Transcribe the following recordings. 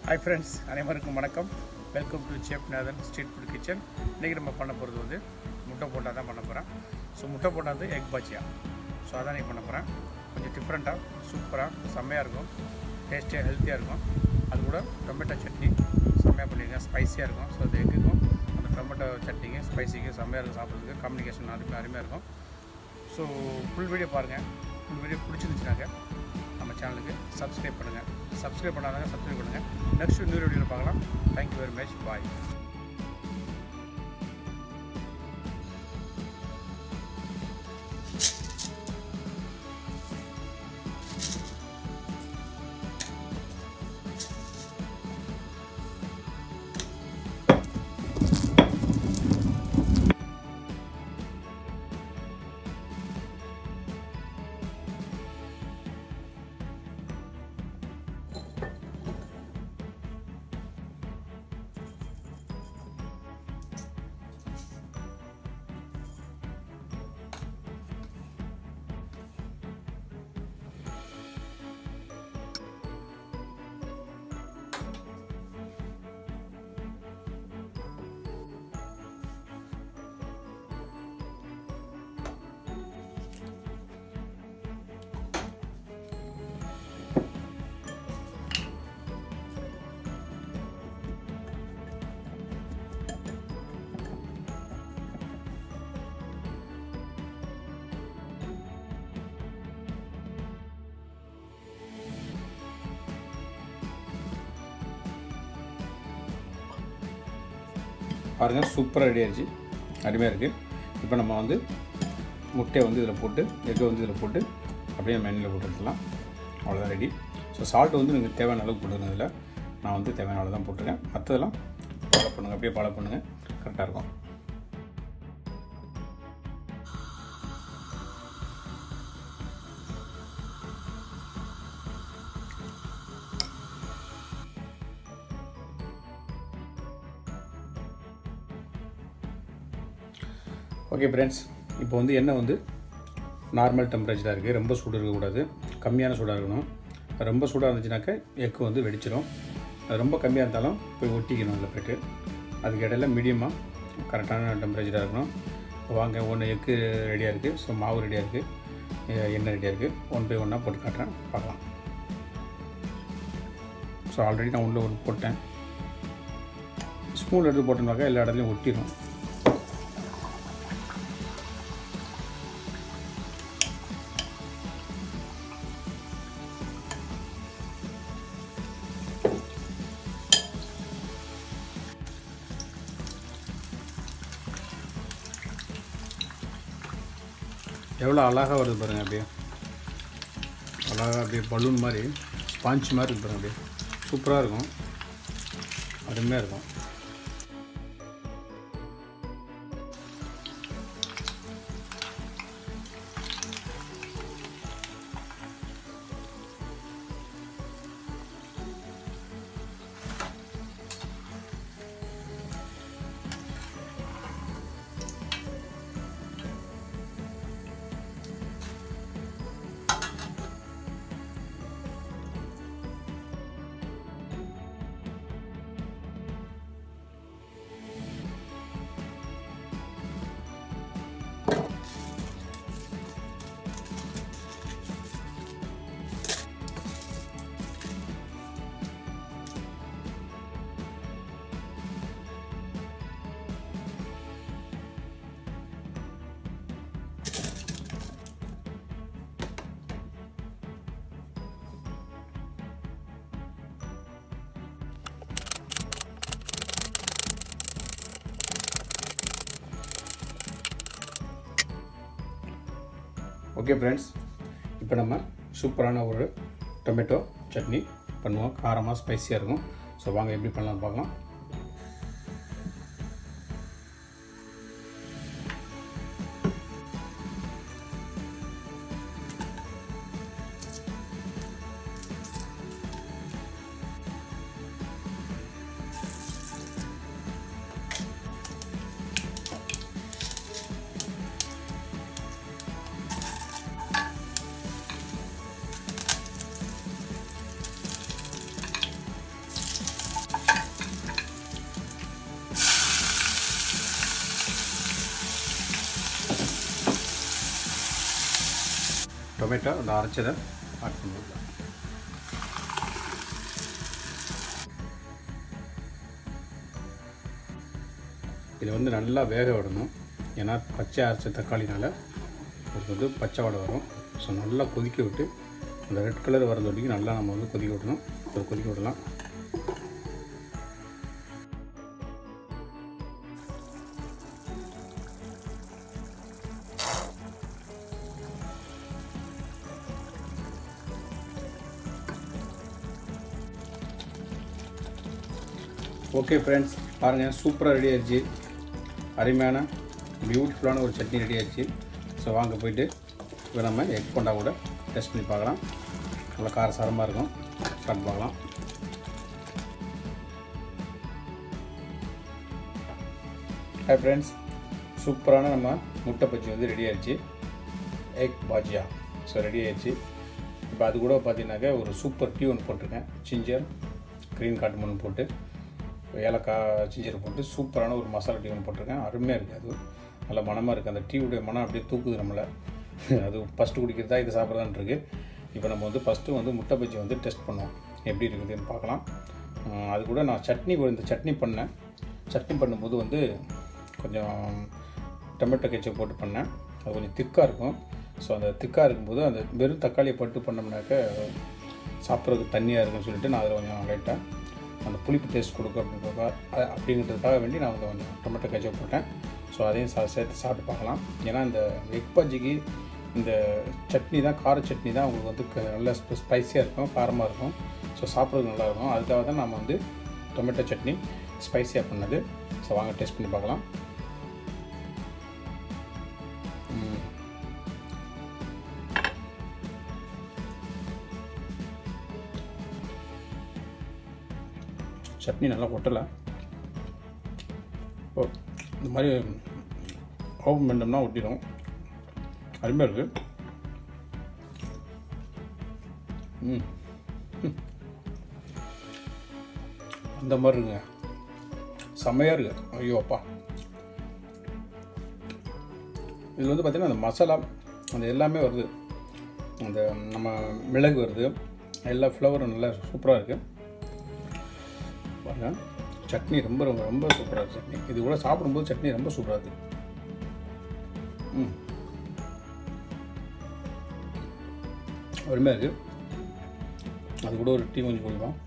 Hi friends அனைவருக்கும் வணக்கம் welcome to chef Nathan street food kitchen இன்றைக்கி நம்ம பண்ண போகிறது வந்து முட்டை போண்டா தான் பண்ண போகிறேன் ஸோ முட்டை போண்டா வந்து எக் பாச்சியா ஸோ அதான் இன்றைக்கி பண்ண போகிறேன் கொஞ்சம் டிஃப்ரெண்ட்டாக சூப்பராக செம்மையாக இருக்கும் டேஸ்டியாக ஹெல்த்தியாக இருக்கும் அது கூட டொமேட்டோ சட்னி செம்மையாக பண்ணியிருக்கேன் ஸ்பைஸியாக இருக்கும் ஸோ அது எக்குக்கும் அந்த டொமேட்டோ சட்னிக்கு ஸ்பைசிக்கு செம்மையாக இருக்கும் சாப்பிட்றதுக்கு காம்பினிகேஷன் அருமையாக அருமையாக இருக்கும் ஸோ ஃபுல் வீடியோ பாருங்கள் ஃபுல் வீடியோ பிடிச்சிருந்துச்சுனாக்க நம்ம சேனலுக்கு சப்ஸ்கிரைப் பண்ணுங்கள் சப்ஸ்கிரைப் பண்ணாதாங்க சப்ஸ்கிரைப் பண்ணுங்கள் நெக்ஸ்ட் இன்னொரு வீடியோவில் பார்க்கலாம் தேங்க்யூ வெரி மச் பாய் பாருங்கள் சூப்பராக ரெடி ஆயிடுச்சு அருமையாக இருக்குது இப்போ நம்ம வந்து முட்டையை வந்து இதில் போட்டு எக்கை வந்து இதில் போட்டு அப்படியே மெனில் போட்டு எடுத்துக்கலாம் அவ்வளோதான் ரெடி ஸோ சால்ட் வந்து நீங்கள் தேவையான அளவுக்கு போட்டுருங்க இதில் நான் வந்து தேவையான அளவு தான் போட்டிருக்கேன் மற்றதெல்லாம் ஃபாலோ பண்ணுங்கள் அப்படியே ஃபாலோ பண்ணுங்கள் கரெக்டாக இருக்கும் ஓகே ஃப்ரெண்ட்ஸ் இப்போ வந்து எண்ணெய் வந்து நார்மல் டெம்பரேச்சராக இருக்குது ரொம்ப சூடு இருக்கக்கூடாது கம்மியான சூடாக இருக்கணும் ரொம்ப சூடாக இருந்துச்சுனாக்கா எக்கு வந்து வெடிச்சிடும் அது ரொம்ப கம்மியாக இருந்தாலும் போய் ஒட்டிக்கணும் அதில் போய்ட்டு அதுக்கு இடையில மீடியமாக கரெக்டான டெம்பரேச்சராக இருக்கணும் வாங்க ஒன்று எக்கு ரெடியாக இருக்குது ஸோ மாவு ரெடியாக இருக்குது எண்ணெய் ரெடியாக இருக்குது ஒன் பை ஒன்னாக போட்டு காட்டுறேன் பார்க்கலாம் ஸோ ஆல்ரெடி நான் உள்ளே ஒன்று போட்டேன் ஸ்பூன் எடுத்து போட்டோம்னாக்கா எல்லா இடத்துலையும் ஒட்டிடும் எவ்வளோ அழகாக வருது பாருங்கள் அப்படியே அழகாக அப்படியே பலூன் மாதிரி ஸ்பாஞ்ச் மாதிரி இருக்கு பாருங்கள் அப்படியே சூப்பராக இருக்கும் அருமையாக இருக்கும் ஓகே ஃப்ரெண்ட்ஸ் இப்போ நம்ம சூப்பரான ஒரு டொமேட்டோ சட்னி பண்ணுவோம் காரமாக ஸ்பைஸியாக இருக்கும் ஸோ வாங்க எப்படி பண்ணலாம்னு பார்க்கலாம் டொமேட்டோ அந்த அரைச்சதை ஆட் பண்ணுவோம் இதை வந்து நல்லா வேக விடணும் ஏன்னா பச்சை அரைச்ச தக்காளினால அதுக்கு வந்து பச்சை வடை வரும் ஸோ நல்லா கொதிக்க விட்டு அந்த ரெட் கலர் வரது வரைக்கும் நல்லா நம்ம வந்து கொதிக்க விடணும் ஒரு கொதிக்க விடலாம் ஓகே ஃப்ரெண்ட்ஸ் பாருங்கள் சூப்பராக ரெடி ஆயிடுச்சு அருமையான பியூட்டிஃபுல்லான ஒரு சட்னி ரெடி ஆயிடுச்சு ஸோ வாங்க போயிட்டு இப்போ நம்ம எக் போண்டா கூட டெஸ்ட் பண்ணி பார்க்கலாம் நல்லா காரசாரமாக இருக்கும் ஸ்டார்ட் பார்க்கலாம் ஹாய் ஃப்ரெண்ட்ஸ் சூப்பரான நம்ம முட்டை பஜ்ஜி வந்து ரெடி ஆயிடுச்சு எக் பாஜியா ஸோ ரெடி ஆயிடுச்சு இப்போ அது கூட பார்த்தீங்கன்னாக்கா ஒரு சூப்பர் டீ ஒன்று போட்டிருக்கேன் ஜிஞ்சர் க்ரீன் காட்டன் போட்டு ஏலக்காய் ஜிஞ்சர் போட்டு சூப்பரான ஒரு மசாலா டீ ஒன்று போட்டிருக்கேன் அருமையாக இருக்குது அது நல்ல மனமாக இருக்குது அந்த டீயுடைய மனம் அப்படியே தூக்குது நம்மளை அது ஃபஸ்ட்டு குடிக்கிறதா இது சாப்பிட்றதான்னு இருக்குது இப்போ நம்ம வந்து ஃபஸ்ட்டு வந்து முட்டை பஜ்ஜி வந்து டெஸ்ட் பண்ணுவோம் எப்படி இருக்குதுன்னு பார்க்கலாம் அஹ் அது கூட நான் சட்னி இந்த சட்னி பண்ணேன் சட்னி பண்ணும்போது வந்து கொஞ்சம் டொமேட்டோ கெச்சப் போட்டு பண்ணேன் அது கொஞ்சம் திக்காக இருக்கும் ஸோ அந்த திக்காக இருக்கும்போது அந்த வெறும் தக்காளியை போட்டு பண்ணோம்னாக்க சாப்பிட்றதுக்கு தண்ணியாக இருக்குன்னு சொல்லிட்டு நான் அதில் கொஞ்சம் லைட்டாக அந்த புளிப்பு டேஸ்ட் கொடுக்கும் அப்படின்றதுக்காக அ- அப்படிங்கிறதுக்காக வேண்டி நான் வந்து கொஞ்சம் டொமேட்டோ கெச்சப் போட்டேன் ஸோ அதையும் சா சேர்த்து சாப்பிட்டு பார்க்கலாம் ஏன்னா இந்த எக் பஜ்ஜிக்கு இந்த சட்னி தான் கார சட்னி தான் உங்களுக்கு வந்து க- நல்ல ஸ்பைஸியாக இருக்கும் காரமாக இருக்கும் ஸோ சாப்பிட்றதுக்கு நல்லா இருக்கும் அதுக்காக தான் நம்ம வந்து டொமேட்டோ சட்னி ஸ்பைஸியாக பண்ணது ஸோ வாங்க டேஸ்ட் பண்ணி பார்க்கலாம் ம். சட்னி நல்லா ஒட்டலை ஓ இந்த மாதிரி ஓப்பன் பண்ணோம்னா ஒட்டிடும் அருமையாக இருக்குது ம் ம். அந்த மாதிரி இருக்குங்க செம்மையாக இருக்கு ஐயோ அப்பா இதில் வந்து பார்த்திங்கன்னா அந்த மசாலா அந்த எல்லாமே வருது அந்த நம்ம மிளகு வருது எல்லா ஃப்ளவரும் நல்லா சூப்பராக இருக்குது பாருங்க சட்னி ரொம்ப ரொம்ப ரொம்ப சூப்பராக இருக்குது சட்னி இது கூட சாப்பிடும்போது சட்னி ரொம்ப சூப்பராக இருக்குது ம் அருமையாக இருக்குது அது கூட ஒரு டீ கொஞ்சம் குடிப்போம்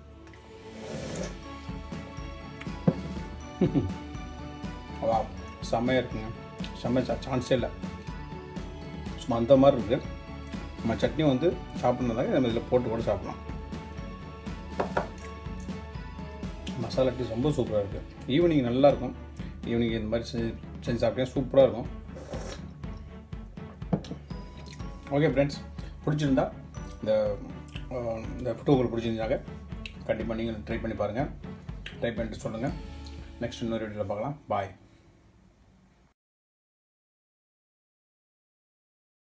வா செம்மையாக இருக்குங்க செம்ம சான்ஸே இல்லை சும்மா அந்த மாதிரி இருக்குது நம்ம சட்னி வந்து சாப்பிட்றதாங்க நம்ம இதில் போட்டு கூட சாப்பிடலாம் மசாலா டீ ரொம்ப சூப்பராக இருக்குது ஈவினிங் நல்லாயிருக்கும் ஈவினிங் இந்த மாதிரி செஞ்சு செஞ்சு சாப்பிட்டா சூப்பராக இருக்கும் ஓகே ஃப்ரெண்ட்ஸ் பிடிச்சிருந்தா இந்த அஹ், இந்த ஃபோட்டோ உங்களுக்கு பிடிச்சிருந்தாங்க கண்டிப்பாக நீங்கள் ட்ரை பண்ணி பாருங்கள் ட்ரை பண்ணிட்டு சொல்லுங்கள் நெக்ஸ்ட் இன்னொரு வீடியோவில் பார்க்கலாம் பாய்